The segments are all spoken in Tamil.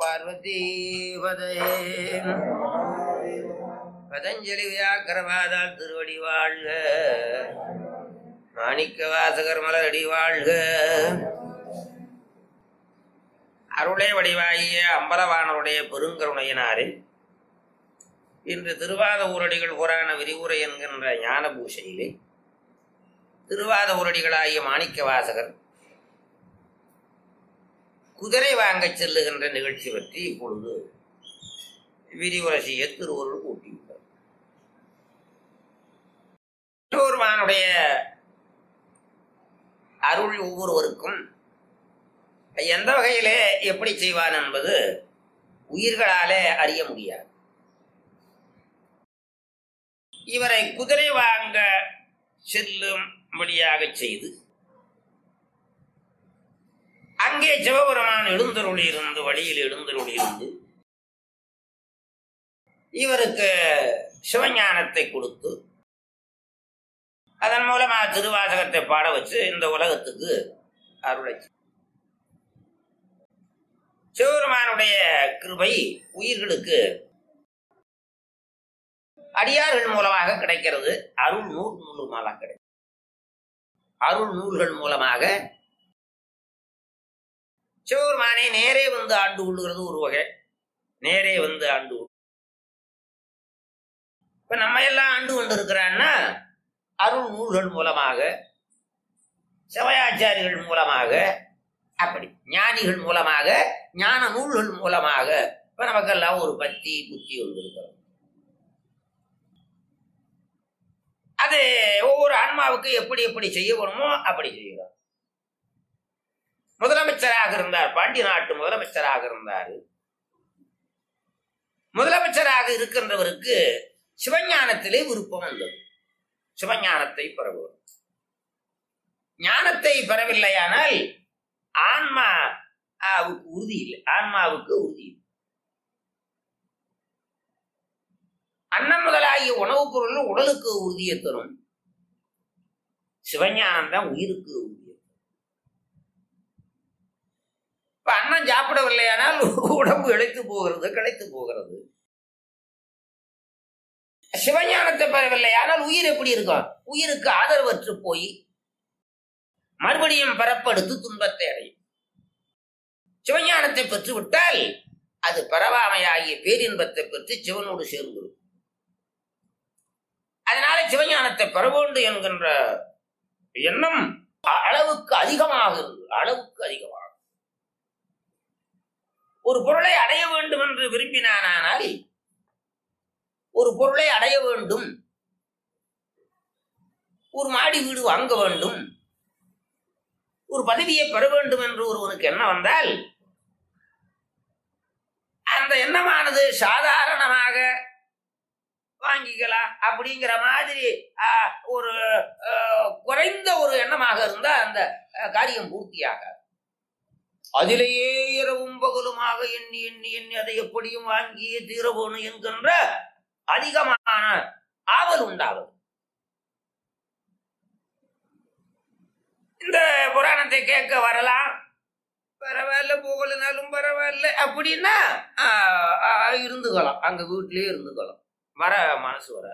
பார்வதி பதையே பதஞ்சலி வியாக்கரவாதால் திருவடி வாழ்க மாணிக்க வாசகர் மலரடி வாழ்க அருளை வடிவாகிய அம்பலவானருடைய பெருங்கருணையினாரே இன்று திருவாத ஊரடிகள் புராண விரிவுரை என்கின்ற ஞான பூஷையிலே திருவாத ஊரடிகளாகிய மாணிக்க வாசகர் குதிரை வாங்கச் செல்லுகின்ற நிகழ்ச்சி பற்றி இப்பொழுது விரிவுரை செய்ய திருவருள் கூட்டியுள்ளார் திருவருமானுடைய அருள் ஒவ்வொருவருக்கும் எந்த வகையிலே எப்படி செய்வான் என்பது உயிர்களாலே அறிய முடியாது இவரை குதிரை வாங்க செல்லும்படியாக செய்து அங்கே சிவபெருமான் எழுந்தருளி இருந்து வழியில் எழுந்தருளி இருந்து இவருக்கு சிவஞானத்தை கொடுத்து அதன் மூலமா திருவாசகத்தை பாட வச்சு இந்த உலகத்துக்கு அருளை சிவபெருமானுடைய கிருபை உயிர்களுக்கு அடியார்கள் மூலமாக கிடைக்கிறது அருள் நூல் மூலமாக கிடைக்கும் அருள் நூல்கள் மூலமாக சிவபெருமானை நேரே வந்து ஆண்டு கொள்ளுகிறது ஒரு வகை நேரே வந்து ஆண்டு கொள்~ இப்ப நம்ம எல்லாம் ஆண்டு கொண்டு இருக்கிறான்னா அருள் நூல்கள் மூலமாக சிவயாச்சாரிகள் மூலமாக அப்படி ஞானிகள் மூலமாக ஞான நூல்கள் மூலமாக இப்ப நமக்கெல்லாம் ஒரு பத்தி புத்தி ஒன்று இருக்கிறோம் அது ஒவ்வொரு ஆன்மாவுக்கு எப்படி எப்படி செய்ய வேணுமோ அப்படி செய்யலாம் முதலமைச்சராக இருந்தார் பாண்டி நாட்டு முதலமைச்சராக இருந்தார் முதலமைச்சராக இருக்கின்றவருக்கு சிவஞானத்திலே விருப்பம் வந்தது சிவஞானத்தை பெற வேண்டும் ஞானத்தை பெறவில்லையானால் ஆன்மா ஆவுக்கு உறுதி இல்லை ஆன்மாவுக்கு உறுதி இல்லை அன்னம் முதலாகிய உணவுப் பொருள் உடலுக்கு உறுதியை தரும் சிவஞானம் தான் உயிருக்கு உறுதியை தரும். இப்ப அன்னம் சாப்பிடவில்லையானால் உடம்பு இழைத்து போகிறது கிடைத்து போகிறது சிவஞானத்தை பெறவில்லையானால் உயிர் எப்படி இருக்கும் உயிருக்கு ஆதரவற்று போய் மறுபடியும் பரப்படுத்து துன்பத்தை அடையும் சிவஞானத்தை பெற்றுவிட்டால் அது பரவாமையாகிய பேரின்பத்தை பெற்று சிவனோடு சேர்ந்துடும் அதனால சிவஞானத்தை பெற வேண்டும் என்கின்ற எண்ணம் அ- அளவுக்கு அதிகமாக இருந்தது அளவுக்கு அதிகமாக ஒரு பொருளை அடைய வேண்டும் என்று விரும்பினானால் ஒரு பொருளை அடைய வேண்டும் ஒரு மாடி வீடு வாங்க வேண்டும் ஒரு பதவியை பெற வேண்டும் என்று ஒருவனுக்கு எண்ணம் வந்தால் அந்த எண்ணமானது சாதாரணமாக வாங்கிக்கலாம் அப்படிங்கிற மாதிரி ஆ, ஒரு ஆ, குறைந்த ஒரு எண்ணமாக இருந்தா அந்த ஆ, காரியம் பூர்த்தியாக அதிலேயே இரவும் பகலுமாக எண்ணி எண்ணி எண்ணி அதை எப்படியும் வாங்கியே தீர வேணும் என்கின்ற அதிகமான ஆவல் உண்டாகும் இந்த புராணத்தை கேட்க வரலாம் பரவாயில்ல போகலனாலும் பரவாயில்ல அப்படின்னா ஆ, ஆ, இருந்துக்கலாம் அங்க வீட்டிலேயே இருந்துக்கலாம் வர மனசு வர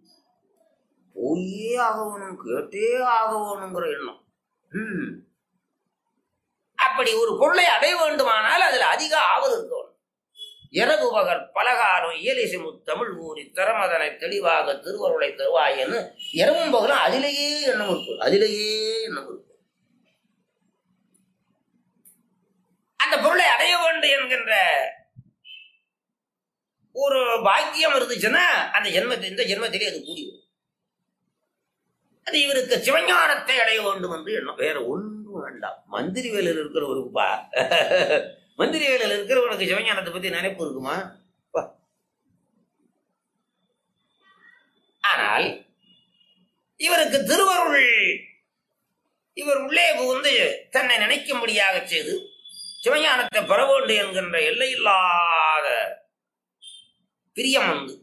போயே ஆகணும் கேட்டே ஆகணுங்கிற எண்ணம் ம். அப்படி ஒரு பொருளை அடைய வேண்டுமானால் அதுல அதிக ஆவல் இருக்க வேணும் இரவு பகல் பலகாலம் இயலிசை தமிழ் ஊறி திறமதனை தெளிவாக திருவருளை தருவாயன்னு இரவும் பகலும் அதிலேயே எண்ணம் இருக்கு அதிலேயே எண்ணம் இருக்கு அந்த பொருளை அடைய வேண்டும் என்கின்ற ஒரு பாக்கியம் இருந்துச்சுன்னா அந்த ஜென்மத்தை இந்த ஜென்மத்திலே அது கூடி வரும் அது இவருக்கு சிவஞானத்தை அடைய வேண்டும் என்று எண்ணம் வேற ஒன்றும் வேண்டாம் மந்திரி வேலையில் இருக்கிறவருக்குப்பா மந்திரி வேலையில் இருக்கிறவனுக்கு சிவஞானத்தை பத்தி நினைப்பு இருக்குமா பா. ஆனால் இவருக்கு திருவருள் இவர் உள்ளே புகுந்து தன்னை நினைக்கும்படியாக செய்து சிவஞானத்தை பெற வேண்டும் என்கின்ற எல்லையில்லாத பிரியம் உண்டு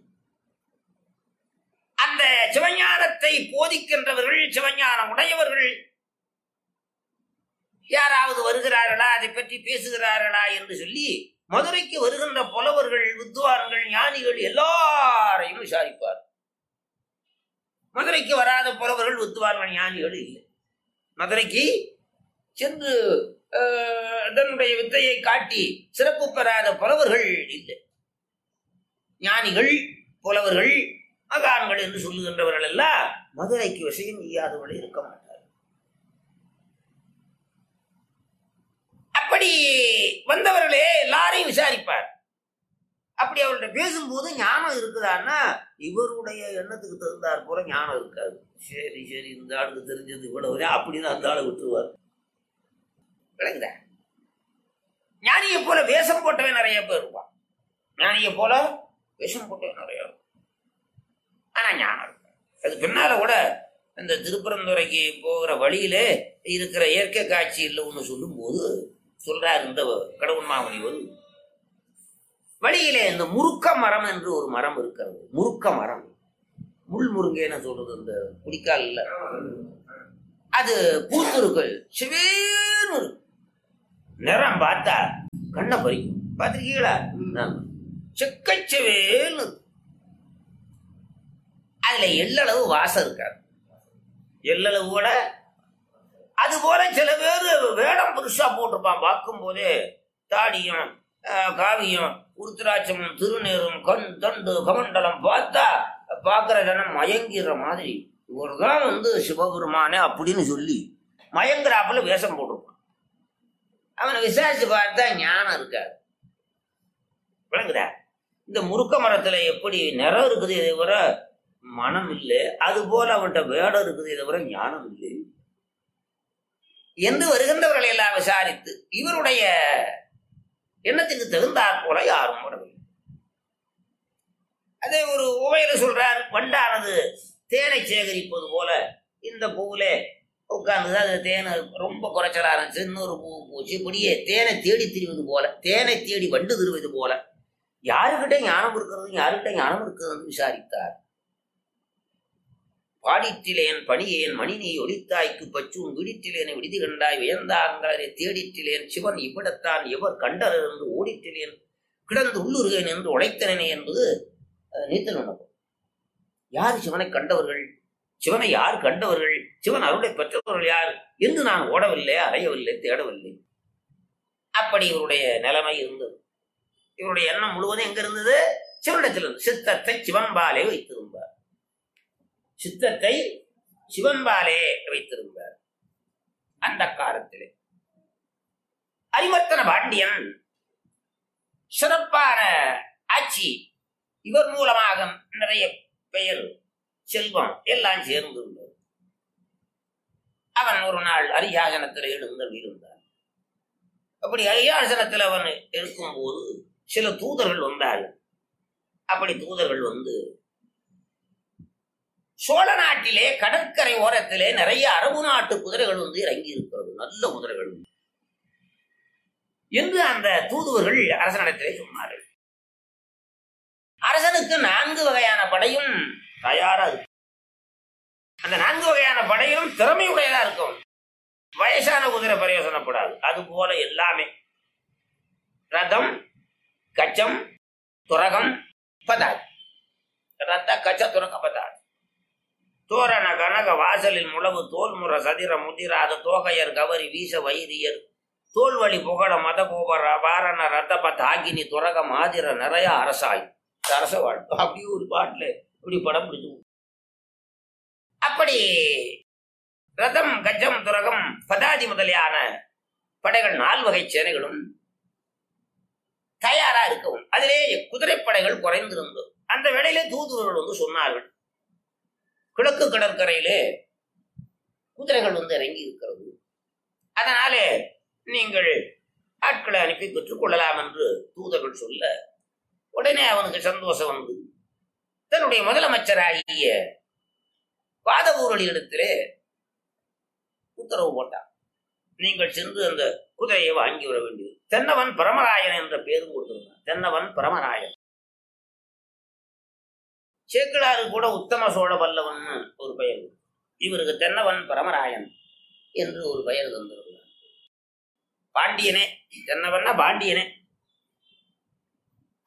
அந்த சிவஞானத்தை போதிக்கின்றவர்கள் சிவஞானம் உடையவர்கள் யாராவது வருகிறார்களா அதை பற்றி பேசுகிறார்களா என்று சொல்லி மதுரைக்கு வருகின்ற புலவர்கள் வித்வான்கள் ஞானிகள் எல்லாரையும் விசாரிப்பார் மதுரைக்கு வராத புலவர்கள் வித்வான்கள் ஞானிகள் இல்லை மதுரைக்கு சென்று அஹ், தன்னுடைய வித்தையை காட்டி சிறப்பு பெறாத புலவர்கள் இல்லை ஞானிகள் புலவர்கள் மகான்கள் என்று சொல்லுகின்றவர்கள் எல்லாம் மதுரைக்கு விஷயம் இல்லாதவர்கள் இருக்க மாட்டார் அப்படி வந்தவர்களே எல்லாரையும் விசாரிப்பார் அப்படி அவர்கிட்ட பேசும்போது ஞானம் இருக்குதான்னா இவருடைய எண்ணத்துக்கு தகுந்தாற் போல ஞானம் இருக்காது சரி சரி இந்த ஆளுக்கு தெரிஞ்சது இவ்வளவு அப்படின்னு அந்த ஆளை விட்டுருவார் விளங்குதா ஞானியை போல வேஷம் போட்டவன் நிறைய பேர் இருப்பான் ஞானியை போல வேஷம் போட்டவன் நிறைய இருப்பான். ஆனா ஞானம் இருக்கும் அது பின்னால கூட இந்த திருப்பரந்துரைக்கு போகிற வழியிலே இருக்கிற இயற்கை காட்சியில் ஒன்று சொல்லும்போது சொல்றார் இந்த கடவுள் மாமணிவர் வழியிலே இந்த முருக்க மரம் என்று ஒரு மரம் இருக்கிறது முருக்க மரம் முள் முருங்கைன்னு சொல்றது இந்த குடிக்கால் இல்ல அது பூத்திருக்கு சிவேன்னு இருக்கு. நிறம் பார்த்தா கண்ணை பறிக்கும் பார்த்திருக்கீங்களா செக்கச்சவேன்னு இருக்கு. அதுல எள்ளளவு வாசம் இருக்காது எள்ளளவு கூட அது போல சில பேர் வேடம் புதுசா போட்டிருப்பான் பார்க்கும் போதே தாடியும் ஆஹ், காவியும் உருத்திராட்சமும் திருநீரும் கண் தண்டு கமண்டலம் பார்த்தா பார்க்கிற ஜனம் மயங்கிற மாதிரி இவர் தான் வந்து சிவபெருமானே அப்படின்னு சொல்லி மயங்குறாப்புல வேஷம் போட்டிருப்பான் அவனை விசாரிச்சு பார்த்தா ஞானம் இருக்காது விளங்குதா இந்த முருக்க மரத்துல எப்படி நிறம் இருக்குது இதை விட மனம் இல்லை அது போல அவன்கிட்ட வேடம் இருக்குது இதை விட ஞானம் இல்லை என்று வருகின்றவர்களை எல்லாம் விசாரித்து இவருடைய எண்ணத்துக்கு தகுந்தாற் போல யாரும் வரவில்லை அதே ஒரு உவையில சொல்றார் வண்டானது தேனை சேகரிப்பது போல இந்த பூவுல உட்கார்ந்து அது தேனை ரொம்ப குறைச்சலா இருந்துச்சு இன்னொரு பூ பூச்சி இப்படியே தேனை தேடி திரிவது போல தேனை தேடி வண்டு திருவது போல யாருக்கிட்ட ஞானம் இருக்கிறது யாருக்கிட்ட ஞானம் இருக்கிறதுன்னு விசாரித்தார் பாடிற்றிலேன் பணியேன் மணி நீ ஒளித்தாய்க்கு பச்சூன் விடிற்றிலேன் விடுதி கண்டாய் வியந்தாங்களரை தேடிற்றிலேன் சிவன் இவ்விடத்தான் எவர் கண்டர் என்று ஓடிற்றிலேன் கிடந்து உள்ளுருகேன் என்று உழைத்தனே என்பது அஹ், நீத்தல் உணவு யார் சிவனை கண்டவர்கள் சிவனை யார் கண்டவர்கள் சிவன் அருளை பெற்றவர்கள் யார் என்று நான் ஓடவில்லை அலையவில்லை தேடவில்லை அப்படி இவருடைய நிலைமை இருந்தது இவருடைய எண்ணம் முழுவதும் எங்க இருந்தது சிவனிடத்தில் இருந்து சித்தத்தை சிவன்பாலே வைத்திருந்தார் சித்தத்தை சிவன்பாலே வைத்திருந்தார் அந்த காலத்திலே அரிமர்த்தன பாண்டியன் சிறப்பான ஆட்சி இவர் மூலமாக நிறைய பெயர் செல்வம் எல்லாம் சேர்ந்திருந்தது அவன் ஒரு நாள் அரியாசனத்தில் எழுந்தல் இருந்தான் அப்படி அரியாசனத்தில் அவன் இருக்கும்போது சில தூதர்கள் வந்தார்கள் அப்படி தூதர்கள் வந்து சோழ நாட்டிலே கடற்கரை ஓரத்திலே நிறைய அரபு நாட்டு குதிரைகள் வந்து இறங்கி இருக்கிறது நல்ல குதிரைகள் என்று அந்த தூதுவர்கள் அரசனிடத்திலே சொன்னார்கள் அரசனுக்கு நான்கு வகையான படையும் தயாரா இருக்கு அந்த நான்கு வகையான படையும் திறமையுடையதா இருக்கும் வயசான குதிரை பிரயோசனப்படாது அது போல எல்லாமே ரதம் கச்சம் துரகம் பதாது ரத்த கச்ச துரக பதாது தோரண கனக வாசலில் முழவு தோல்முற சதிர முதிராத தோகையர் கவரி வீச வைரியர் தோல்வழி புகழ மதகோபர வாரண ரத்தப தாகினி துரக மாதிர நிறைய அரசாய் இந்த அரச வாழ்க்கை அப்படி ஒரு பாட்டுல இப்படி படம் பிடிச்சு அப்படி ரதம் கஜம் துரகம் பதாதி முதலியான படைகள் நால் வகை சேனைகளும் தயாரா இருக்கவும் அதிலே குதிரைப்படைகள் குறைந்திருந்தது அந்த வேளையிலே தூதுவர்கள் வந்து சொன்னார்கள் கிழக்கு கடற்கரையிலே குதிரைகள் வந்து இறங்கி இருக்கிறது அதனாலே நீங்கள் ஆட்களை அனுப்பி பெற்றுக் கொள்ளலாம் என்று தூதர்கள் சொல்ல உடனே அவனுக்கு சந்தோஷம் வந்து தன்னுடைய முதலமைச்சராகிய பாதவூரலிடத்திலே உத்தரவு போட்டான் நீங்கள் சென்று அந்த குதிரையை வாங்கி வர வேண்டியது தென்னவன் பரமராயன் என்ற பேரும் கொடுத்திருந்தான் தென்னவன் பரமராயன் சேக்கிழாறு கூட உத்தம சோழ வல்லவன் ஒரு பெயர் இவருக்கு தென்னவன் பரமராயன் என்று ஒரு பெயர் தந்திருந்தார் பாண்டியனே தென்னவன்னா பாண்டியனே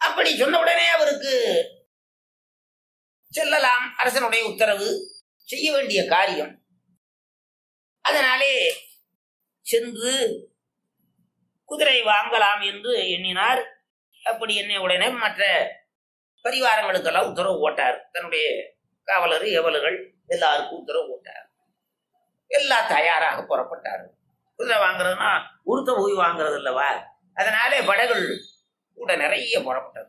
அப்படி சொன்ன உடனே அவருக்கு செல்லலாம் அரசனுடைய உத்தரவு செய்ய வேண்டிய காரியம் அதனாலே சென்று குதிரை வாங்கலாம் என்று எண்ணினார் அப்படி எண்ணிய உடனே மற்ற பரிவாரங்களுக்கெல்லாம் உத்தரவு போட்டார் தன்னுடைய காவலர் ஏவலர்கள் எல்லாருக்கும் உத்தரவு போட்டார் எல்லாம் தயாராக புறப்பட்டார் குதிரை வாங்குறதுன்னா உருத்த போய் வாங்குறது இல்லவா அதனாலே படைகள் கூட நிறைய புறப்பட்டது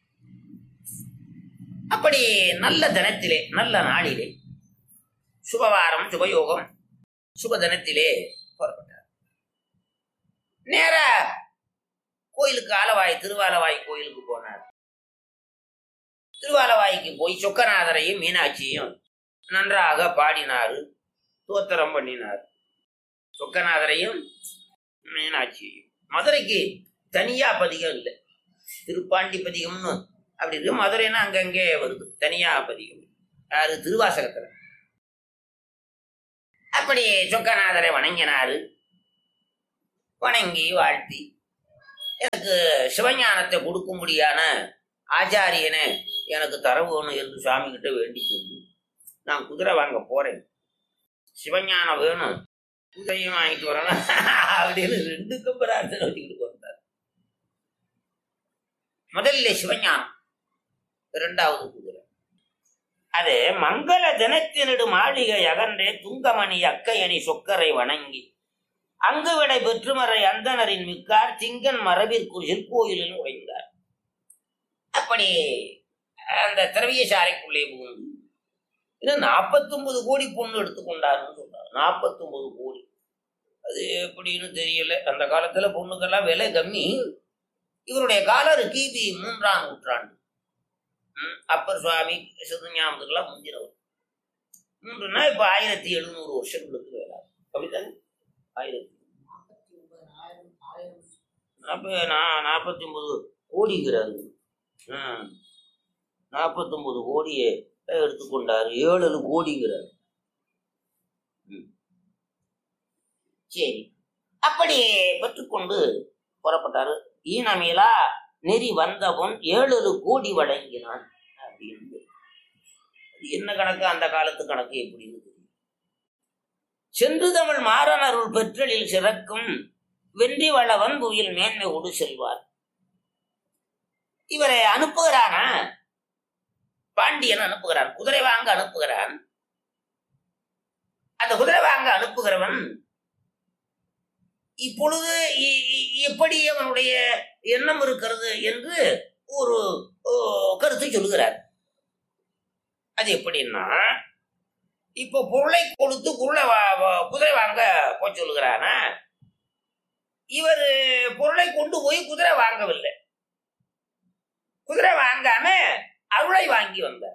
அப்படி நல்ல தினத்திலே நல்ல நாளிலே சுபவாரம் சுபயோகம் சுப தினத்திலே புறப்பட்டார் நேரா கோயிலுக்கு ஆலவாய் திருவாலவாய் கோயிலுக்கு போனார் திருவாலவாய்க்கு போய் சொக்கநாதரையும் மீனாட்சியும் நன்றாக பாடினாரு தோத்திரம் பண்ணினார் சொக்கநாதரையும் மீனாட்சியையும் மதுரைக்கு தனியா பதிகம் இல்லை திருப்பாண்டி பதிகம்னு அப்படி இருக்கு மதுரைன்னா அங்கங்கே வருது தனியா பதிகம் யாரு திருவாசகத்துல அப்படி சொக்கநாதரை வணங்கினாரு வணங்கி வாழ்த்தி எனக்கு சிவஞானத்தை கொடுக்கும்படியான ஆச்சாரியனை எனக்கு தர வேணும் என்று சுவாமி கிட்ட வேண்டிக் கொண்டு நான் குதிரை வாங்க போறேன் சிவஞானம் வேணும் குதிரையும் வாங்கிட்டு வரணும் அப்படின்னு ரெண்டுக்கும் பிரார்த்தனை வச்சுக்கிட்டு வந்தார் முதல்ல சிவஞானம் இரண்டாவது குதிரை அது மங்கள தினத்தினிடு மாளிகை அகன்றே துங்கமணி அக்கையணி சொக்கரை வணங்கி அங்கு விடை பெற்றுமறை அந்தனரின் மிக்கார் திங்கன் மரபிற்குள் கோயிலில் உடைந்தார் அப்படி அந்த திரவியசாலைக்குள்ளே புகுந்து இது நாற்பத்தொன்பது கோடி பொண்ணு எடுத்துக்கொண்டாருன்னு சொல்றாரு நாற்பத்தொன்பது கோடி அது எப்படின்னு தெரியல அந்த காலத்துல பொண்ணுக்கெல்லாம் விலை கம்மி இவருடைய காலர் கிபி மூன்றாம் நூற்றாண்டு ம், அப்பர் சுவாமி சிவஞானத்துக்கெல்லாம் முந்தினவர் மூன்றுனா இப்ப ஆயிரத்தி எழுநூறு வருஷங்களுக்கு வேலை அப்படித்தானே ஆயிரத்தி அப்ப நான் நாற்பத்தி ஒன்பது கோடிங்கிறாரு ம். நாற்பத்தொன்பது கோடியை எடுத்துக்கொண்டார் ஏழு கோடிங்கிறார் ம். சரி அப்படி பெற்றுக்கொண்டு புறப்பட்டாரு ஈனமேலா நெறி வந்தவன் ஏழு கோடி வழங்கினான் அப்படின்னு அது என்ன கணக்கு அந்த காலத்து கணக்கு எப்படின்னு தெரியும் சென்று தமிழ் மாறனருள் பெற்றலில் சிறக்கும் வென்றி வளவன் புவியில் மேன்மை கொடு செல்வார் இவரை அனுப்புகிறானா பாண்டியன் அனுப்புகிறான் குதிரை வாங்க அனுப்புகிறான் அந்த குதிரை வாங்க அனுப்புகிறவன் இப்பொழுது இ- இ- எப்படி அவனுடைய எண்ணம் இருக்கிறது என்று ஒரு ஓ, கருத்து சொல்லுகிறார் அது எப்படின்னா இப்போ பொருளை கொடுத்து குருளை வா- வா- குதிரை வாங்க போய் சொல்லுகிறானா இவர் பொருளை கொண்டு போய் குதிரை வாங்கவில்லை குதிரை வாங்காம அருளை வாங்கி வந்தார்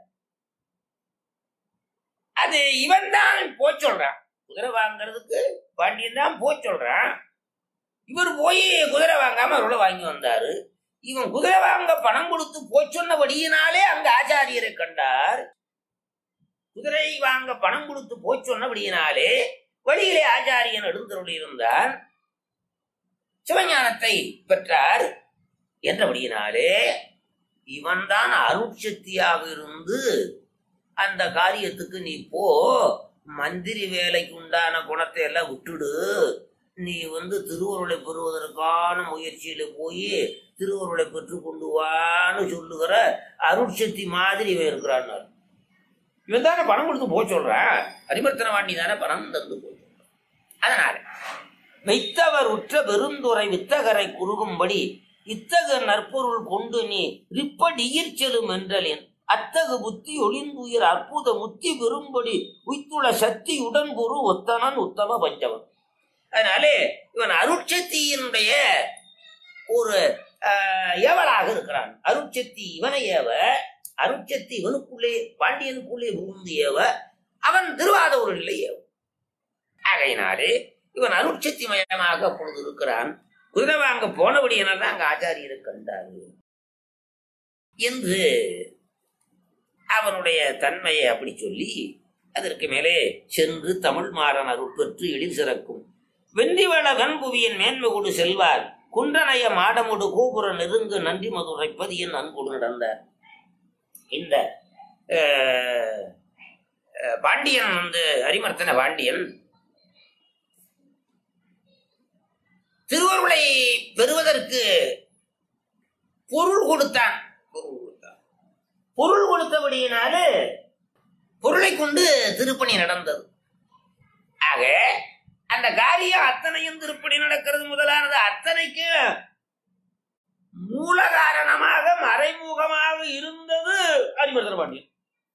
அது இவன் தான் போய் சொல்றான் குதிரை வாங்குறதுக்கு பாண்டியன் தான் போய் சொல்றான் இவர் போய் குதிரை வாங்காம அருளை வாங்கி வந்தாரு இவன் குதிரை வாங்க பணம் கொடுத்து போய் சொன்னபடியினாலே அங்க ஆச்சாரியரை கண்டார் குதிரை வாங்க பணம் கொடுத்து போய் சொன்னபடியினாலே வழியிலே ஆச்சாரியன் எழுந்தருளி இருந்தான் சிவஞானத்தை பெற்றார் என்றபடியினாலே இவன்தான் அருட்சக்தியாக இருந்து அந்த காரியத்துக்கு நீ போ மந்திரி வேலைக்கு உண்டான குணத்தை எல்லாம் விட்டுடு நீ வந்து திருவருளை பெறுவதற்கான முயற்சியில போய் திருவருளை பெற்று கொண்டு வான்னு சொல்லுகிற அருட்சக்தி மாதிரி இவன் இருக்கிறான் இவன் தானே பணம் கொடுத்து போக சொல்றான் அரிமர்த்தன வாண்டி தானே பணம் தந்து போய் சொல்றான் அதனால வைத்தவர் உற்ற பெருந்துரை வித்தகரை குறுகும்படி இத்தகு நற்பொருள் கொண்டு நீ ரிப்படியிற் செலும் என்றலேன் அத்தகு புத்தி ஒளிந்துயிர் அற்புத முத்தி பெறும்படி உய்த்துள சக்தி உடன்பொரு ஒத்தனன் உத்தம பஞ்சவன் அதனாலே இவன் அருட்சக்தியினுடைய ஒரு ஆஹ், ஏவலாக இருக்கிறான் அருட்சக்தி இவனை ஏவ அருட்சக்தி இவனுக்குள்ளே பாண்டியனுக்குள்ளே புகுந்து ஏவ அவன் திருவாதூரில் ஏவ ஆகையினாலே இவன் அருட்சக்தி மயமாக அப்பொழுது இருக்கிறான் குதிரை வாங்க போனபடியினால் தான் அங்க ஆச்சாரியரை கண்டாரு என்று அவனுடைய தன்மையை அப்படி சொல்லி அதற்கு மேலே சென்று தமிழ் மாறன் அருள் பெற்று எழில் சிறக்கும் வென்றிவள வெண்புவியின் மேன்மை கொடு செல்வார் குன்றனைய மாடமுடு கோபுர நெருங்கு நன்றி மதுரைப்பது என் அன்போடு நடந்தார் இந்த அஹ், அஹ், பாண்டியன் வந்து அரிமர்த்தன பாண்டியன் திருவருளை பெறுவதற்கு பொருள் கொடுத்தான் பொருள் கொடுத்தான் பொருள் கொடுத்தபடியினாலே பொருளை கொண்டு திருப்பணி நடந்தது ஆக அந்த காரியம் அத்தனையும் திருப்பணி நடக்கிறது முதலானது அத்தனைக்கு மூல காரணமாக மறைமுகமாக இருந்தது அரிமர்தன பாண்டியன்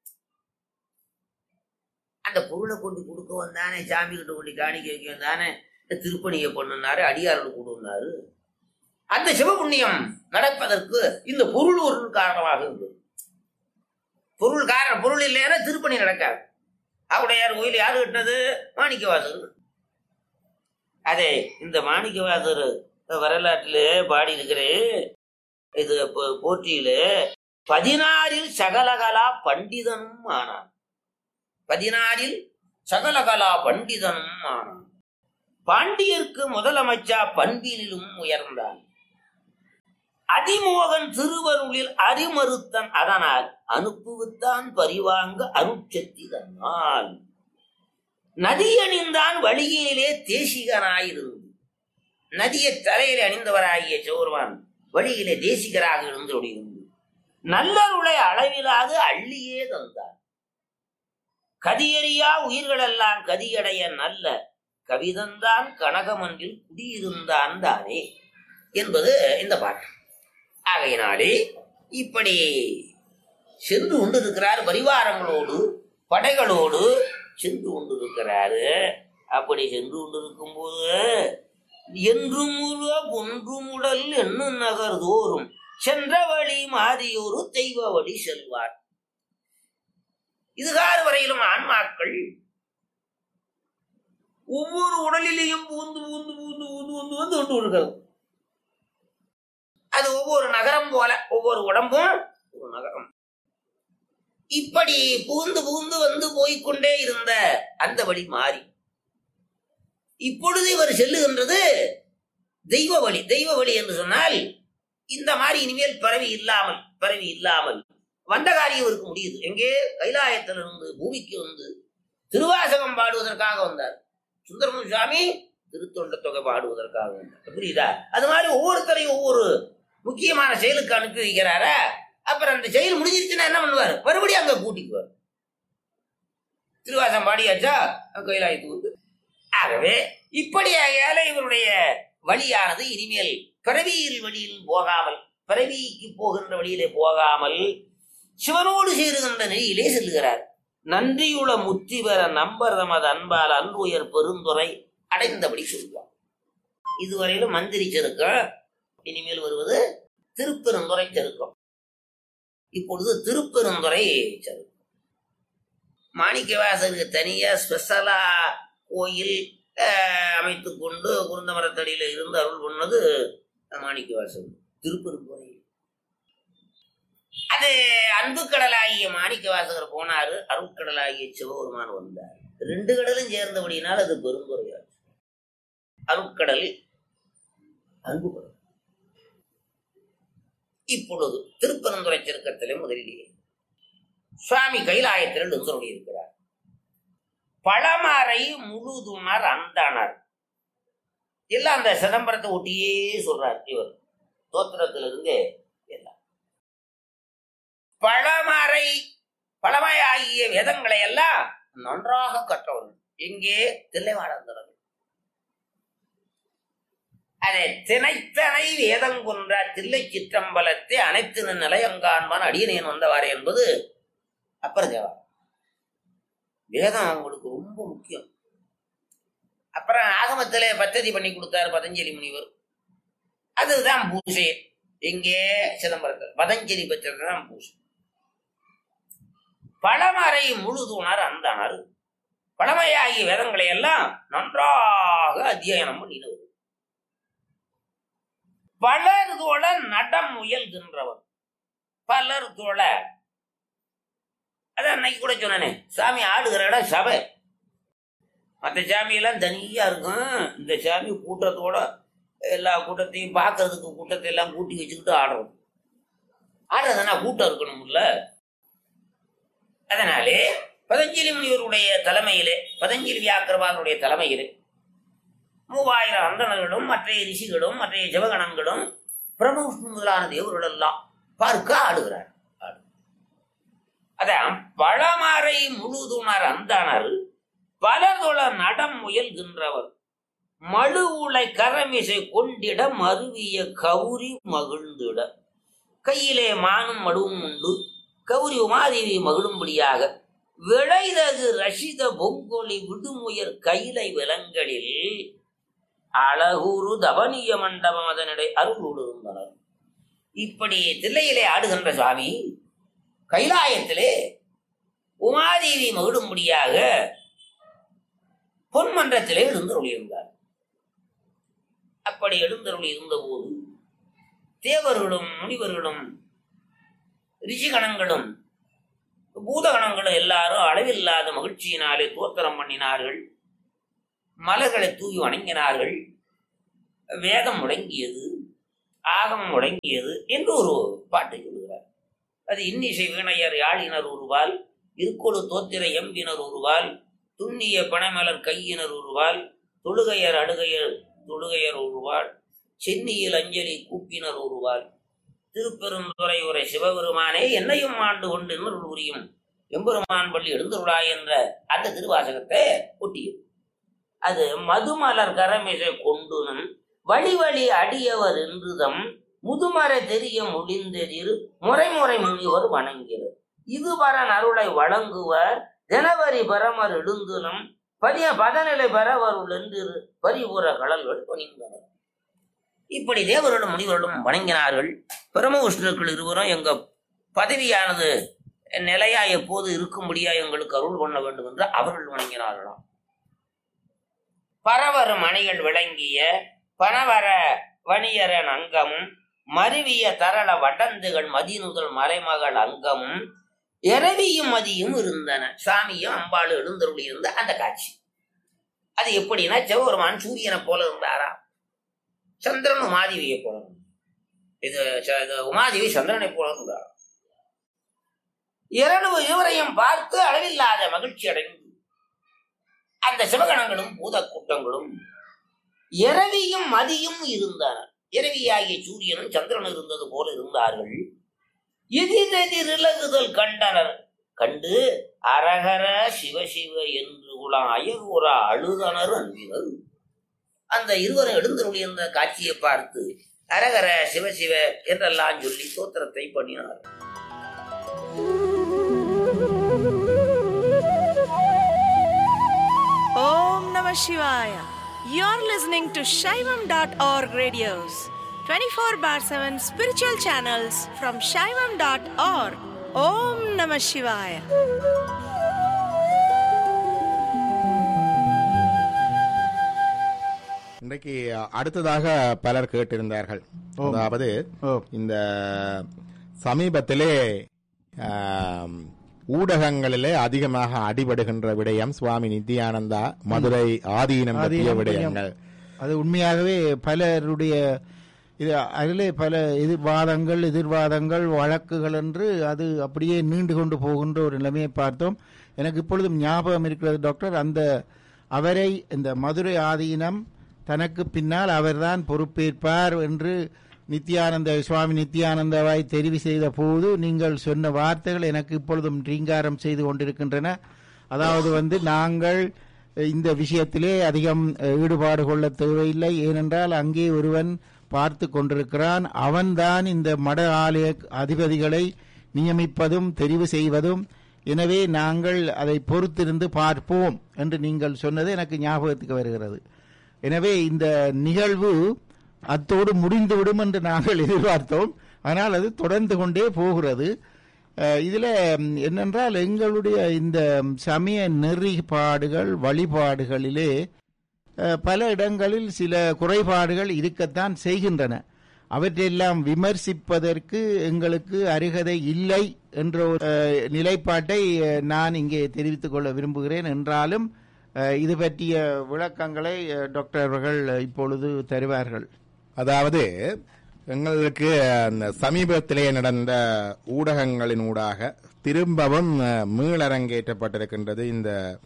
அந்த பொருளை கொண்டு கொடுக்க வந்தானே சாமி கிட்ட கொண்டு காணிக்க வைக்க வந்தானே இந்த திருப்பணியை பண்ணுனாரு அடியாரோடு கொடுனாரு அந்த சிவபுண்ணியம் நடப்பதற்கு இந்த பொருள் ஒரு காரணமாக இருந்தது பொருள் காரணம் பொருள் இல்லைன்னா திருப்பணி நடக்காது அவருடையார் கோயில் யாரு கட்டினது மாணிக்கவாசர் அதே இந்த மாணிக்கவாசர் வரலாற்றிலே பாடி இருக்கிறேன் இது போ- போற்றியிலே பதினாறில் சகலகலா பண்டிதனும் ஆனான் பதினாறில் சகலகலா பண்டிதனும் ஆனான் பாண்டியர்க்கு முதலமைச்சா பண்பிலும் உயர்ந்தான் அதிமோகன் திருவருளில் அறிமறுத்தன் அதனால் அனுப்புவித்தான் பரிவாங்க அருட்சக்தி தன்னால் நதியணிந்தான் வழியிலே தேசிகனாயிருந்து நதியை தலையிலே அணிந்தவராகிய சோர்வான் வழியிலே தேசிகராக இருந்து இருந்து நல்லருளை அளவிலாது அள்ளியே தந்தார் கதியறியா உயிர்களெல்லாம் கதியடைய நல்ல கவிதந்தான் கனகமன்றில் குடியிருந்தான் தானே என்பது இந்த பாட்டு ஆகையினாலே இப்படி சென்று கொண்டிருக்கிறார் பரிவாரங்களோடு படைகளோடு சென்று கொண்டிருக்கிறாரு அப்படி சென்று கொண்டிருக்கும் போது என்றும் ஒன்றுமுடல் என்னும் நகர் தோறும் சென்ற வழி மாறியொரு தெய்வ வழி செல்வார் இதுகாறு வரையிலும் ஆன்மாக்கள் ஒவ்வொரு உடலிலேயும் பூந்து பூந்து பூந்து பூந்து பூந்து வந்து கொண்டு இருக்கிறது அது ஒவ்வொரு நகரம் போல ஒவ்வொரு உடம்பும் ஒரு நகரம் இப்படி புகுந்து புகுந்து வந்து போய்க்கொண்டே இருந்த அந்த வழி மாறி இப்பொழுது இவர் செல்லுகின்றது தெய்வ வழி தெய்வ வழி என்று சொன்னால் இந்த மாதிரி இனிமேல் பிறவி இல்லாமல் பிறவி இல்லாமல் வந்த காரியம் இவருக்கு முடியுது எங்கே கைலாயத்திலிருந்து பூமிக்கு வந்து திருவாசகம் பாடுவதற்காக வந்தார் சுந்தரமு சுவாமி திருத்தொண்ட தொகை பாடுவதற்காக வந்தார் புரியுதா அது மாதிரி ஒவ்வொருத்தரையும் ஒவ்வொரு முக்கியமான செயலுக்கு அனுப்பி வைக்கிறாரா அப்புறம் அந்த செயல் முடிஞ்சிருச்சுன்னா என்ன பண்ணுவார் மறுபடியும் அங்க கூட்டிக்குவார் திருவாசம் பாடியாச்சா கைலாயத்துக்கு வந்து ஆகவே இப்படியாக இவருடைய வழியானது இனிமேல் பிறவியில் வழியில் போகாமல் பிறவிக்கு போகின்ற வழியிலே போகாமல் சிவனோடு சேருகின்ற நெறியிலே செல்லுகிறார் நன்றியுள முத்தி பெற நம்பர் தமது அன்பால் அன்புயர் பெருந்துரை அடைந்தபடி சொல்வார் இதுவரையிலும் மந்திரி செருக்கம் இனிமேல் வருவது திருப்பெருந்துறை செருக்கம் இப்பொழுது திருப்பெருந்துறை செருக்கம் மாணிக்கவாசருக்கு தனியா ஸ்பெஷலா கோயில் அஹ், அமைத்துக் கொண்டு குருந்த மரத்தடியில இருந்து அருள் பண்ணது மாணிக்கவாசர் திருப்பெருந்துறை அது அன்பு கடலாகிய மாணிக்க வாசகர் போனாரு அருட்கடலாகிய சிவபெருமான் வந்தார் ரெண்டு கடலும் சேர்ந்தபடியினால் அது பெருந்துறையாச்சு அருட்கடல் அன்பு கடல் இப்பொழுது திருப்பரந்துரை செருக்கத்திலே முதலிலேயே சுவாமி கைலாயத்தில் எழுந்தருளி இருக்கிறார் பழமறை முழுதுணர் அந்தணர் எல்லாம் அந்த சிதம்பரத்தை ஒட்டியே சொல்றார் இவர் தோத்திரத்திலிருந்து எல்லாம் பழமறை பழமையாகிய வேதங்களை எல்லாம் நன்றாக கற்றவர்கள் எங்கே தில்லைவாடந்தவர்கள் அதை திணைத்தனை வேதங்குன்ற தில்லை சிற்றம்பலத்தை அனைத்து நிலையங்கான்பான் அடியனேன் வந்தவாறு என்பது அப்பர் தேவா வேதம் அவங்களுக்கு ரொம்ப முக்கியம் அப்புறம் ஆகமத்திலே பத்ததி பண்ணி கொடுத்தாரு பதஞ்சலி முனிவர் அதுதான் பூசை எங்கே சிதம்பரத்தில் பதஞ்சலி பத்திரத்தை தான் பூசை பழமறை முழுதுணர் அந்தனர் பழமையாகிய வேதங்களை எல்லாம் நன்றாக அத்தியனம் பண்ணினவர் பலர் தோழ நடம் முயல்கின்றவர் பலர் தோழ அதான் அன்னைக்கு கூட சொன்னனே சாமி ஆடுகிற இடம் சபை மற்ற சாமியெல்லாம் தனியா இருக்கும் இந்த சாமி கூட்டத்தோட எல்லா கூட்டத்தையும் பார்க்கறதுக்கு கூட்டத்தை எல்லாம் கூட்டி வச்சுக்கிட்டு ஆடுறோம் ஆடுறதுனா கூட்டம் இருக்கணும்ல அதனாலே பதஞ்சலி முனிவருடைய தலைமையிலே பதஞ்சலி வியாக்கிரவாதனுடைய தலைமையிலே மூவாயிரம் அந்தணர்களும் மற்ற ரிஷிகளும் மற்ற ஜபகணங்களும் பிரம்மவிஷ்ணு முதலான தேவர்களெல்லாம் பார்க்க ஆடுகிறார் ஆடு. அதான் பழமறை முழுதுணர் அந்தணர் பலதொழ நடம் முயல்கின்றவர் மழு உலை கரமிசை கொண்டிட மருவிய கௌரி மகிழ்ந்திட கையிலே மானும் மடுவும் உண்டு கௌரி உமாதேவி மகிழும்படியாக விளைதகு ரஷித பொங்கொலி விடுமுயர் கைலை விலங்களில் அழகூரு தவனிய மண்டபம் அதனிடை அருளோடு இருந்தனர் இப்படி தில்லையிலே ஆடுகின்ற சுவாமி கைலாயத்திலே உமாதேவி மகிழும்படியாக பொன்மன்றத்திலே எழுந்தருளியிருந்தார் அப்படி எழுந்தருளி இருந்தபோது தேவர்களும் முனிவர்களும் ரிஷிகணங்களும் பூதகணங்களும் எல்லாரும் அளவில்லாத மகிழ்ச்சியினாலே தோத்திரம் பண்ணினார்கள் மலர்களை தூவி வணங்கினார்கள் வேதம் முடங்கியது ஆகம் முடங்கியது என்று ஒரு பாட்டு சொல்கிறார் அது இன்னிசை வீணையர் யாழினர் ஒருவால் இருக்கொடு தோத்திர எம்பினர் ஒருவால் துண்ணிய பனைமலர் கையினர் ஒருவால் தொழுகையர் அடுகையர் தொழுகையர் ஒருவாள் சென்னியில் அஞ்சலி கூப்பினர் ஒருவாள் திருப்பெருந்துறை உரை சிவபெருமானே என்னையும் ஆண்டு கொண்டு இன்னொரு உரியும் எம்பெருமான் பள்ளி எழுந்துருளாய் என்ற அந்த திருவாசகத்தை ஒட்டியது அது மதுமலர் கரமிசை கொண்டுனும் வழி வழி அடியவர் என்றுதம் முதுமறை தெரிய முடிந்தெதிர் முறைமுறை முனிவர் வணங்கிறது இதுவரன் அருளை வழங்குவர் ஜனவரி பரமர் எழுந்துனம் பதிய பதநிலை பெறவருள் என்று பரிபுற கடல்கள் பணிந்தனர் இப்படி தேவர்களும் முனிவர்களும் வணங்கினார்கள் பிரம்மவிஷ்ணுக்கள் இருவரும் எங்க பதவியானது நிலையா எப்போது இருக்கும்படியா எங்களுக்கு அருள் பண்ண வேண்டும் என்று அவர்கள் வணங்கினார்களாம் பரவரு மணிகள் விளங்கிய பணவர வணியரன் அங்கமும் மருவிய தரள வடந்துகள் மதிநுதல் மலைமகள் அங்கமும் இரவியும் மதியும் இருந்தன சாமியும் அம்பாளும் எழுந்தருளி இருந்த அந்த காட்சி அது எப்படின்னா சிவபெருமான் சூரியனை போல இருந்தாரா சந்திரன் உமாதேவியை போல இருந்தார். இது ச- இது உமாதேவி சந்திரனை போல இருந்தார் இரண்டு இருவரையும் பார்த்து அளவில்லாத மகிழ்ச்சி அடைந்து அந்த சிவகணங்களும் பூத கூட்டங்களும் இரவியும் மதியும் இருந்தன இரவியாகிய சூரியனும் சந்திரனும் இருந்தது போல இருந்தார்கள் எதிரெதிர் இலகுதல் கண்டனர் கண்டு அரகர சிவசிவ என்று குலாம் அயர்வுற அழுதனர் அன்பினர் அந்த இருவரும் எழுந்தருளி இருந்த காட்சியை பார்த்து அரகர சிவசிவ என்றெல்லாம் சொல்லி தோத்திரத்தை பண்ணினார் Om Namah Shivaya. You're listening to Shaivam.org radios, 24 bar 7 spiritual channels from Shaivam.org. Om Namah Shivaya. இன்றைக்கு அடுத்ததாக பலர் கேட்டிருந்தார்கள் அதாவது ஓ. இந்த சமீபத்திலே ஆம், ஊடகங்களிலே அதிகமாக அடிபடுகின்ற விடயம் சுவாமி நித்யானந்தா மதுரை ஆதீனம் பற்றிய ஆதீனம் விடயங்கள் அது உண்மையாகவே பலருடைய இது அதிலே பல எதிர்வாதங்கள் எதிர்வாதங்கள் வழக்குகள் என்று அது அப்படியே நீண்டு கொண்டு போகின்ற ஒரு நிலைமையை பார்த்தோம் எனக்கு இப்பொழுதும் ஞாபகம் இருக்கிறது டாக்டர் அந்த அவரை இந்த மதுரை ஆதீனம் தனக்கு பின்னால் அவர்தான் பொறுப்பேற்பார் என்று நித்யானந்த சுவாமி நித்யானந்தாவாய் தெரிவு செய்த போது நீங்கள் சொன்ன வார்த்தைகள் எனக்கு இப்பொழுதும் ரீங்காரம் செய்து கொண்டிருக்கின்றன அதாவது வந்து நாங்கள் இந்த விஷயத்திலே அதிகம் அஹ், ஈடுபாடு கொள்ள தேவையில்லை ஏனென்றால் அங்கே ஒருவன் பார்த்து கொண்டிருக்கிறான் அவன்தான் இந்த மட ஆலய அதிபதிகளை நியமிப்பதும் தெரிவு செய்வதும் எனவே நாங்கள் அதை பொறுத்திருந்து பார்ப்போம் என்று நீங்கள் சொன்னது எனக்கு ஞாபகத்துக்கு வருகிறது எனவே இந்த நிகழ்வு அத்தோடு முடிந்துவிடும் என்று நாங்கள் எதிர்பார்த்தோம் ஆனால் அது தொடர்ந்து கொண்டே போகிறது அஹ், இதுல ம், என்னென்றால் எங்களுடைய இந்த சமய நெறிபாடுகள் வழிபாடுகளிலே அஹ், பல இடங்களில் சில குறைபாடுகள் இருக்கத்தான் செய்கின்றன அவற்றையெல்லாம் விமர்சிப்பதற்கு எங்களுக்கு அருகதை இல்லை என்ற ஒரு அஹ், நிலைப்பாட்டை அஹ், நான் இங்கே தெரிவித்துக் கொள்ள விரும்புகிறேன் என்றாலும் அஹ், இது பற்றிய விளக்கங்களை அஹ், டாக்டர் அவர்கள் இப்பொழுது தருவார்கள் அதாவது எங்களுக்கு அந்த சமீபத்திலே நடந்த ஊடகங்களின் ஊடாக திரும்பவும் அஹ், மீளரங்கேற்றப்பட்டிருக்கின்றது இந்த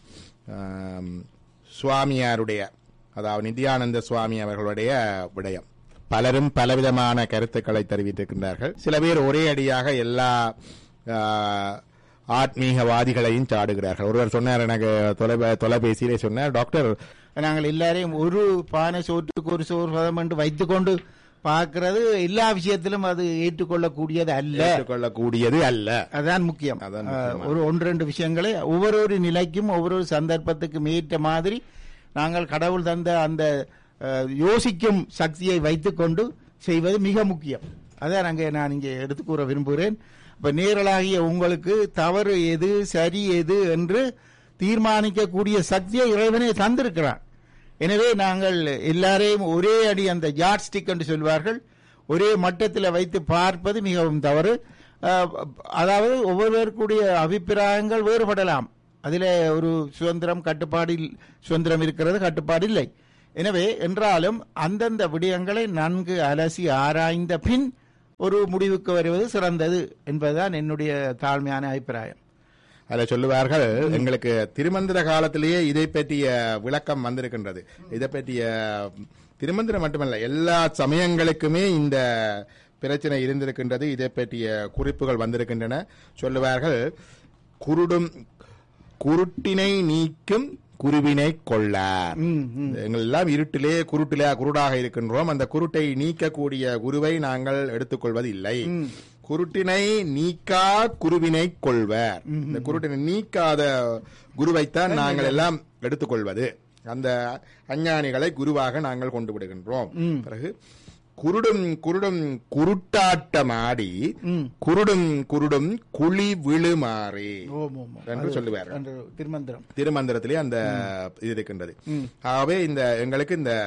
ஆம், சுவாமியாருடைய அதாவது நித்யானந்த சுவாமி அவர்களுடைய விடயம் பலரும் பலவிதமான கருத்துக்களை தெரிவித்திருக்கின்றார்கள் சில பேர் ஒரே அடியாக எல்லா ஆ, ஆத்மீகவாதிகளையும் சாடுகிறார்கள் ஒருவர் சொன்னார் எனக்கு தொலைபே தொலைபேசியிலே சொன்னார் டாக்டர் நாங்கள் எல்லாரையும் ஒரு பானை சோற்றுக்கு ஒரு சோறு பதம் என்று வைத்துக்கொண்டு பார்க்கிறது எல்லா விஷயத்திலும் அது ஏற்றுக்கொள்ளக்கூடியது அல்ல ஏற்றுக்கொள்ளக்கூடியது அல்ல அதான் முக்கியம் அதான் அஹ், முக்கியமானது. ஒரு ஒன்று ரெண்டு விஷயங்களை ஒவ்வொரு நிலைக்கும் ஒவ்வொரு சந்தர்ப்பத்துக்கும் ஏற்ற மாதிரி நாங்கள் கடவுள் தந்த அந்த அஹ், யோசிக்கும் சக்தியை வைத்துக்கொண்டு செய்வது மிக முக்கியம் அதான் அங்கே நான் இங்கே எடுத்து கூற விரும்புகிறேன் இப்ப நேரலாகிய உங்களுக்கு தவறு எது சரி எது என்று தீர்மானிக்கக்கூடிய சக்தியை இறைவனே தந்திருக்கிறான் எனவே நாங்கள் எல்லாரையும் ஒரே அடி அந்த ஜாட் ஸ்டிக் என்று சொல்வார்கள் ஒரே மட்டத்தில் வைத்து பார்ப்பது மிகவும் தவறு அஹ், அதாவது ஒவ்வொருவருக்குடைய அபிப்பிராயங்கள் வேறுபடலாம் அதில் ஒரு சுதந்திரம் கட்டுப்பாடு இல்- சுதந்திரம் இருக்கிறது கட்டுப்பாடு இல்லை எனவே என்றாலும் அந்தந்த விடயங்களை நன்கு அலசி ஆராய்ந்த பின் ஒரு முடிவுக்கு வருவது சிறந்தது என்பதுதான் என்னுடைய தாழ்மையான அபிப்பிராயம் அதில் சொல்லுவார்கள் எங்களுக்கு திருமந்திர காலத்திலேயே இதை பற்றிய விளக்கம் வந்திருக்கின்றது இதை பற்றிய திருமந்திரம் மட்டுமல்ல எல்லா சமயங்களுக்குமே இந்த பிரச்சனை இருந்திருக்கின்றது இதை பற்றிய குறிப்புகள் வந்திருக்கின்றன சொல்லுவார்கள் குருடும் குருட்டினை நீக்கும் குருவினை கொள்ளார் ம், ம். எங்கள் எல்லாம் இருட்டிலே குருட்டிலே குருடாக இருக்கின்றோம் அந்த குருட்டை நீக்கக்கூடிய குருவை நாங்கள் எடுத்துக்கொள்வது இல்லை குருட்டினை நீக்கா குருவினை கொள்வர் இந்த குருட்டினை நீக்காத குருவைத்தான் நாங்கள் எல்லாம் எடுத்துக்கொள்வது அந்த அஞ்ஞானிகளை குருவாக நாங்கள் கொண்டு விடுகின்றோம் பிறகு குருடும் குருடும் குருட்டாட்டமாடி குருடும் குருடும் குழி விழுமாறே ஓம் ஓம் ஓம். என்று சொல்லுவார் என்று திருமந்திரம் திருமந்திரத்திலே அந்த இது இருக்கின்றது ஆகவே இந்த எங்களுக்கு இந்த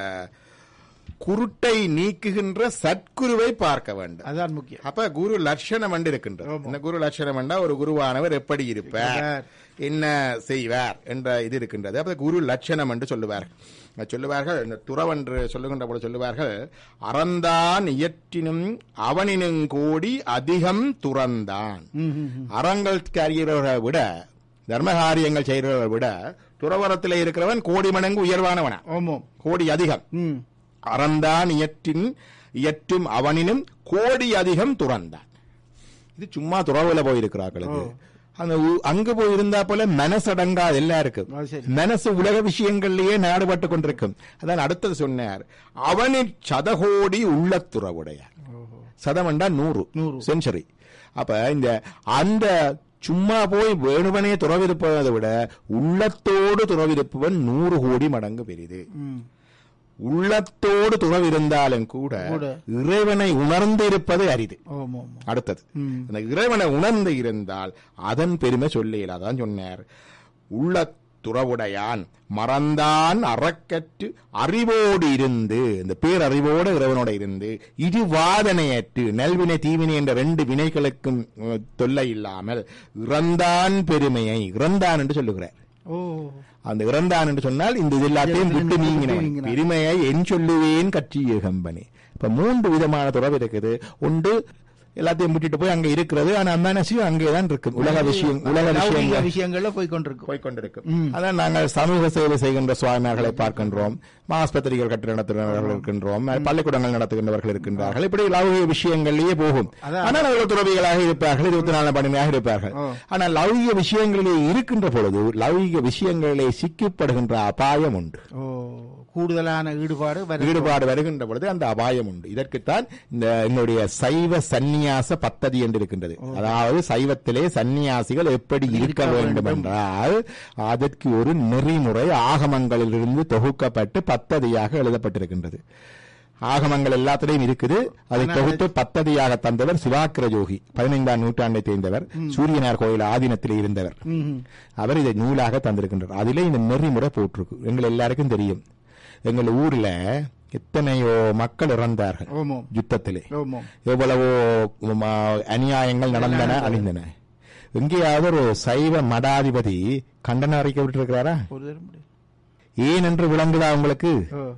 குருட்டை நீக்குகின்ற சத்குருவை பார்க்க வேண்டும் அதான் முக்கியம் அப்ப குரு லட்சணம் என்று இருக்கின்றது இந்த குரு லட்சணம் என்றா ஒரு குருவானவர் எப்படி இருப்பார் என்ன செய்வார் என்ற இது இருக்கின்றது அப்ப குரு லட்சணம் என்று சொல்லுவார் சொல்லுவார்கள் இந்த துறவென்று சொல்லுகின்ற போது சொல்லுவார்கள் அறந்தான் இயற்றினும் அவனினும் கோடி அதிகம் துறந்தான் அறங்கள் அறிகிறவர்களை விட தர்ம காரியங்கள் செய்கிறவர்களை விட துறவரத்தில் இருக்கிறவன் கோடி மடங்கு உயர்வானவனா ஓமோம் கோடி அதிகம் ம் அறந்தான் இயற்றின் இயற்றும் அவனினும் கோடி அதிகம் துறந்தான் இது சும்மா துறவுல போயிருக்கிறார்கள் இது. அந்த உ- அங்க போய் இருந்தா போல மனசடங்கா எல்லாருக்கும் அது சரி. மனசு உலக விஷயங்கள்லயே நாடுபட்டு கொண்டிருக்கும் அதான் அடுத்தது சொன்னார் அவனில் சதகோடி உள்ளத்துறவுடைய சதம் என்றா நூறு நூறு. செஞ்சுரி அப்ப இந்த அந்த சும்மா போய் வேணுவனே துறவிருப்பதை விட உள்ளத்தோடு துறவிருப்பவன் நூறு கோடி மடங்கு பெரிது ம் உள்ளத்தோடு துறவிருந்தாலும் கூட கூட. இறைவனை உணர்ந்திருப்பது அரிது ஓம் ஓம் அடுத்தது ம். அந்த இறைவனை உணர்ந்து இருந்தால் அதன் பெருமை சொல்லியல அதான் சொன்னார் உள்ள துறவுடையான் மறந்தான் அறக்கற்று அறிவோடு இருந்து இந்த பேரறிவோடு இறைவனோட இருந்து இரு வாதனையற்று நல்வினை தீவினை என்ற ரெண்டு வினைகளுக்கும் அஹ், தொல்லை இல்லாமல் இறந்தான் பெருமையை இறந்தான் என்று சொல்லுகிறார் ஓ அந்த இறந்தான் என்று சொன்னால் இந்த இது எல்லாத்தையும் விட்டு நீங்கினவன் நீங்கினான். பெருமையை என் சொல்லுவேன் கற்றிய கம்பெனி இப்ப மூன்று விதமான துறவு இருக்குது ஒன்று எல்லாத்தையும் விட்டுட்டு போய் அங்க இருக்கிறது ஆனா மனசையும் அங்கேதான் இருக்கு உலக விஷயம் உலக லௌகிக விஷயங்கள் விஷயங்கள்ல போய் கொண்டிருக்கும் போய்கொண்டிருக்கும் அதான் நாங்கள் சமூக சேவை செய்கின்ற சுவாமியார்களை பார்க்கின்றோம் ஆஸ்பத்திரிகள் கட்டி நடத்துகிறவர்கள் இருக்கின்றோம் பள்ளிக்கூடங்கள் நடத்துகின்றவர்கள் இருக்கின்றார்கள் இப்படி லௌகிக விஷயங்களிலேயே போகும் அதான். ஆனால் அவர்கள் துறவிகளாக இருப்பார்கள் இருபத்தி நாலு மணியாக இருப்பார்கள் ஓ. ஆனால் லௌகிக விஷயங்களிலே இருக்கின்ற பொழுது லௌகிக விஷயங்களிலே சிக்கப்படுகின்ற அபாயம் உண்டு ஓ கூடுதலான ஈடுபாடு வர ஈடுபாடு வருகின்ற பொழுது அந்த அபாயம் உண்டு இதற்குத்தான் இந்த என்னுடைய சைவ சந்நியாச பத்ததி என்று இருக்கின்றது அதாவது சைவத்திலே சந்நியாசிகள் எப்படி இருக்க வேண்டும் என்றால் அதற்கு ஒரு நெறிமுறை ஆகமங்களிலிருந்து தொகுக்கப்பட்டு பத்ததியாக எழுதப்பட்டிருக்கின்றது ஆகமங்கள் எல்லாத்திலையும் இருக்குது அதை தொகுத்து பத்ததியாக தந்தவர் சிவாக்கிர ஜோகி பதினைந்தாம் நூற்றாண்டை தேர்ந்தவர் சூரியனார் கோயில் ஆதீனத்திலே இருந்தவர் அவர் இதை நூலாக தந்திருக்கின்றார் அதிலே இந்த நெறிமுறை போட்டிருக்கு எங்கள் எல்லாருக்கும் தெரியும் எங்கள் ஊர்ல எத்தனையோ மக்கள் இறந்தார்கள் ஓமோம் யுத்தத்திலே ஓமோம் எவ்வளவோ ம, அநியாயங்கள் நடந்தன அழிந்தன எங்கேயாவது ஒரு சைவ மடாதிபதி கண்டனம் அறிக்கை விட்டிருக்கிறாரா ஒரு தரம் முடியும். ஏன் என்று விளங்குதா உங்களுக்கு ஓ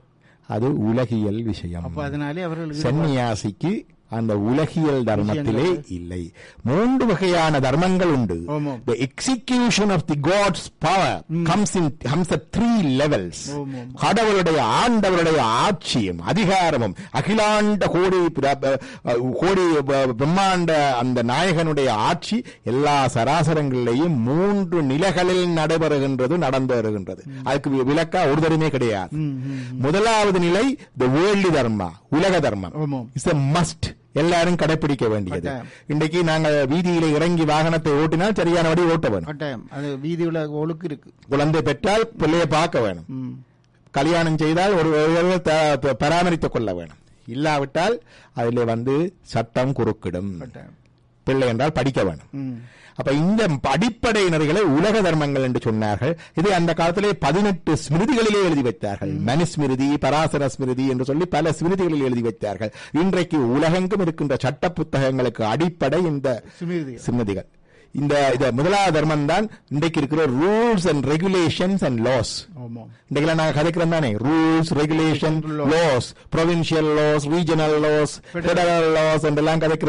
அது உலகியல் விஷயம் அப்ப அதனாலே அவர்கள் ஈடுபாடு- சன்னியாசிக்கு அந்த உலகியல் தர்மத்திலே இல்லை மூன்று வகையான தர்மங்கள் உண்டு ஆமாம். the execution of the god's power comes in comes at three levels ஆமாம். கடவுளுடைய ஆண்டவருடைய ஆட்சியும் அதிகாரமும் அகிலாண்ட கோடி பிர- அஹ், கோடி ப- பிரம்மாண்ட அந்த நாயகனுடைய ஆட்சி எல்லா சராசரங்களிலேயும் மூன்று நிலைகளில் நடைபெறுகின்றது நடந்து வருகின்றது அதுக்கு வி- விலக்கா ஒரு தருமே கிடையாது முதலாவது நிலை த வேர்ல்டு தர்மா உலக தர்மம் ஆமாம். இட்ஸ் a மஸ்ட் எல்லாரும் கடைபிடிக்க வேண்டியது கட்டாயம். இன்றைக்கு நாங்கள் வீதியில இறங்கி வாகனத்தை ஓட்டினால் சரியான வழி ஓட்ட வேணும் கட்டாயம் அது வீதியுல ஒழுக்கு இருக்கு குழந்தை பெற்றால் பிள்ளையை பார்க்க வேணும் ம். கல்யாணம் செய்தால் ஒரு ஒருவர் த- ப- பராமரித்துக் கொள்ள வேணும் இல்லாவிட்டால் அதிலே வந்து சட்டம் குறுக்கிடும் கட்டாயம் பிள்ளை என்றால் படிக்க வேணும் ம். அப்ப இந்த அடிப்படை நெறிகளை உலக தர்மங்கள் என்று சொன்னார்கள் இது அந்த காலத்திலே பதினெட்டு ஸ்மிருதிகளிலே எழுதி வைத்தார்கள் மனுஸ்மிருதி பராசர ஸ்மிருதி என்று சொல்லி பல ஸ்மிருதிகளில் எழுதி வைத்தார்கள் இன்றைக்கு உலகெங்கும் இருக்கின்ற சட்ட புத்தகங்களுக்கு அடிப்படை இந்த சுமிருதி ஸ்மிருதிகள் இந்த இந்த முதலாவது தர்மம் தான் இன்றைக்கு இருக்கிற rules and regulations and laws ஆமாம் இன்றைக்கு நாங்க கதைக்கிறோம் தானே rules regulation laws provincial laws regional laws federal laws என்றெல்லாம் கதைக்கிறோம்